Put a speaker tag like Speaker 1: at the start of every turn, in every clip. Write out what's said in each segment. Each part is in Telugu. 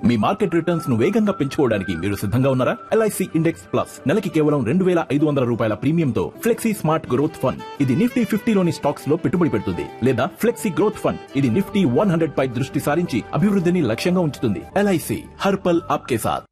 Speaker 1: మీ మార్కెట్ రిటర్న్స్ ను వేగంగా పెంచుకోవడానికి మీరు సిద్ధంగా ఉన్నారా ఎల్ఐసి ఇండెక్స్ ప్లస్ నెలకి కేవలం రెండు వేల ఐదు వందల రూపాయల ప్రీమియంతో ఫ్లెక్సీ స్మార్ట్ గ్రోత్ ఫండ్ ఇది నిఫ్టీ ఫిఫ్టీలోని స్టాక్స్ లో పెట్టుబడి పెడుతుంది లేదా ఫ్లెక్సీ గ్రోత్ ఫండ్ ఇది నిఫ్టీ వన్ హండ్రెడ్ పై దృష్టి సారించి అభివృద్ధిని లక్ష్యంగా ఉంచుతుంది ఎల్ఐసి హర్పల్ ఆప్కే సాత్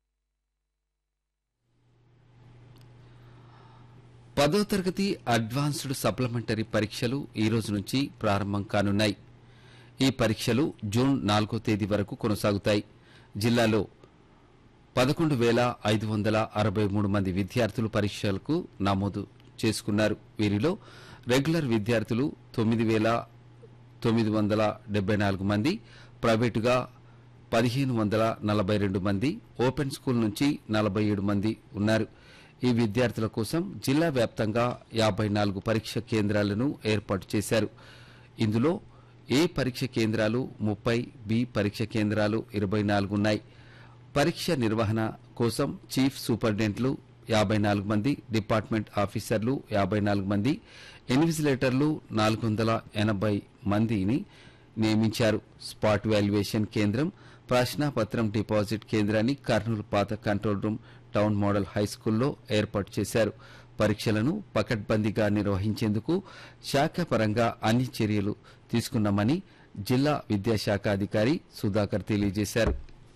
Speaker 2: పదో తరగతి అడ్వాన్స్డ్ సప్లిమెంటరీ పరీక్షలు ఈ రోజు నుంచి ప్రారంభం కానున్నాయి ఈ పరీక్షలు జూన్ నాలుగో తేదీ వరకు కొనసాగుతాయి జిల్లాలో పదకొండు వేల ఐదు వందల అరవై మూడు మంది విద్యార్థులు పరీక్షలకు నమోదు చేసుకున్నారు వీరిలో రెగ్యులర్ విద్యార్థులు తొమ్మిది వేల తొమ్మిది వందల డెబ్బై నాలుగు మంది ప్రైవేటుగా పదిహేను వందల నలభై రెండు మంది ఓపెన్ స్కూల్ నుంచి నలభై ఏడు మంది ఉన్నారు ఈ విద్యార్థుల కోసం జిల్లా వ్యాప్తంగా యాబై నాలుగు పరీక్ష కేంద్రాలను ఏర్పాటు చేశారు ఇందులో ఏ పరీక్ష కేంద్రాలు ముప్పై బి పరీక్ష కేంద్రాలు ఇరవై నాలుగు ఉన్నాయి పరీక్ష నిర్వహణ కోసం చీఫ్ సూపరింటెండెంట్లు యాబై నాలుగు మంది డిపార్ట్మెంట్ ఆఫీసర్లు యాబై నాలుగు మంది ఇన్విజిలేటర్లు నాలుగు వందల ఎనభై మందిని నియమించారు స్పాట్ వాల్యుయేషన్ కేంద్రం ప్రశ్నాపత్రం డిపాజిట్ కేంద్రాన్ని కర్నూలు పాత కంట్రోల్ రూమ్ టౌన్ మోడల్ హైస్కూల్లో ఏర్పాటు చేశారు పరీక్షలను పకడ్బందీగా నిర్వహించేందుకు శాఖపరంగా అన్ని చర్యలు తీసుకున్నామని జిల్లా విద్యాశాఖ అధికారి సుధాకర్ తెలియజేశారు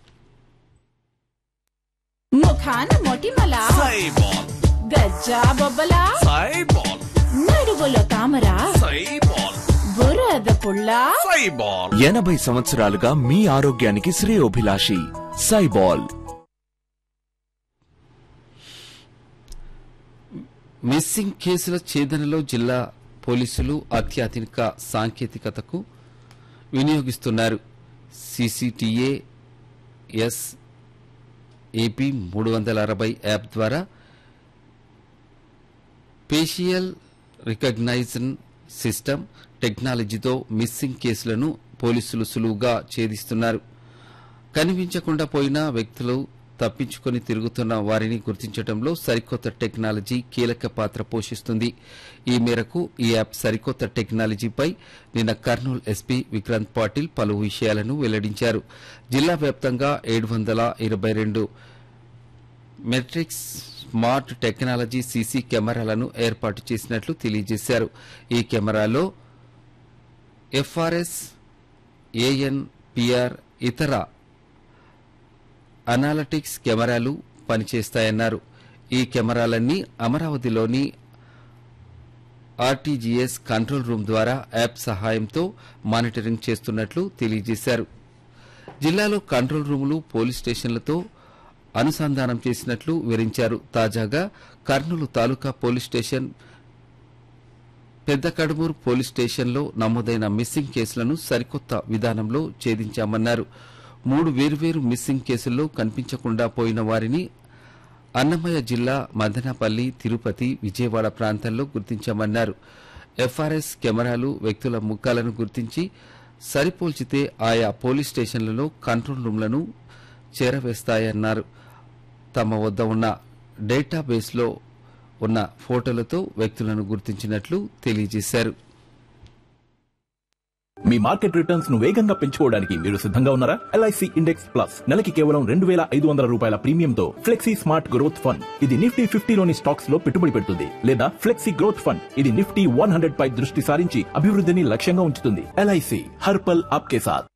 Speaker 3: ముఖాన మొటిమల
Speaker 4: సైబాల్
Speaker 3: గజ్జా బొబ్బల
Speaker 4: సైబాల్
Speaker 3: నడువులో తామర
Speaker 4: సైబాల్
Speaker 3: బురద పుల్ల
Speaker 4: సైబాల్
Speaker 5: ఎనభై సంవత్సరాలుగా మీ ఆరోగ్యానికి శ్రేయోభిలాషి సైబాల్
Speaker 2: మిస్సింగ్ కేసుల ఛేదనలో జిల్లా పోలీసులు అత్యాధునిక సాంకేతికతకు వినియోగిస్తున్నారు సీసీటీఏ ఎస్ ఏపీ మూడు వందల అరవై యాప్ ద్వారా ఫేషియల్ రికగ్నైజన్ సిస్టమ్ టెక్నాలజీతో మిస్సింగ్ కేసులను పోలీసులు సులువుగా ఛేదిస్తున్నారు కనిపించకుండా పోయిన వ్యక్తులు తప్పించుకొని తిరుగుతున్న వారిని గుర్తించడంలో సరికొత్త టెక్నాలజీ కీలక పాత్ర పోషిస్తుంది ఈ మేరకు ఈ యాప్ సరికొత్త టెక్నాలజీపై నిన్న కర్నూలు ఎస్పీ విక్రాంత్ పాటిల్ పలు విషయాలను వెల్లడించారు జిల్లా వ్యాప్తంగా ఏడు వందల ఇరవై రెండు మెట్రిక్స్ స్మార్ట్ టెక్నాలజీ సీసీ కెమెరాలను ఏర్పాటు చేసినట్లు తెలియజేశారు ఈ కెమెరాలో ఎఫ్ఆర్ఎస్ ఏఎన్పిఆర్ ఇతర అనాలటిక్స్ కెమెరాలు పనిచేస్తాయన్నారు ఈ కెమెరాలన్నీ అమరావతిలోని ఆర్టీజీఎస్ కంట్రోల్ రూమ్ ద్వారా యాప్ సహాయంతో మానిటరింగ్ చేస్తున్నట్లు తెలియజేశారు జిల్లాలో కంట్రోల్ రూములు పోలీస్ స్టేషన్లతో అనుసంధానం చేసినట్లు వివరించారు తాజాగా కర్నూలు తాలూకా పోలీస్ స్టేషన్ పెద్ద కడుమూరు పోలీస్ స్టేషన్లో నమోదైన మిస్సింగ్ కేసులను సరికొత్త విధానంలో ఛేదించామన్నారు మూడు వేర్వేరు మిస్సింగ్ కేసుల్లో కనిపించకుండా పోయిన వారిని అన్నమయ్య జిల్లా మదనపల్లి తిరుపతి విజయవాడ ప్రాంతాల్లో గుర్తించామన్నారు ఎఫ్ఆర్ఎస్ కెమెరాలు వ్యక్తుల ముఖాలను గుర్తించి సరిపోల్చితే ఆయా పోలీస్ స్టేషన్లలో కంట్రోల్ రూమ్లను చేరవేస్తాయన్నారు తమ వద్ద ఉన్న డేటాబేస్లో ఉన్న ఫోటోలతో వ్యక్తులను గుర్తించినట్లు తెలియజేశారు
Speaker 1: మీ మార్కెట్ రిటర్న్స్ ను వేగంగా పెంచుకోవడానికి మీరు సిద్ధంగా ఉన్నారా ఎల్ఐసి ఇండెక్స్ ప్లస్ నెలకి కేవలం రెండు వేల ఐదు వందల రూపాయల ప్రీమియంతో ఫ్లెక్సీ స్మార్ట్ గ్రోత్ ఫండ్ ఇది నిఫ్టీ ఫిఫ్టీలోని స్టాక్స్ లో పెట్టుబడి పెడుతుంది లేదా ఫ్లెక్సీ గ్రోత్ ఫండ్ ఇది నిఫ్టీ వన్ హండ్రెడ్ పై దృష్టి సారించి అభివృద్ధిని లక్ష్యంగా ఉంచుతుంది ఎల్ఐసి హర్పల్ ఆప్కే సాత్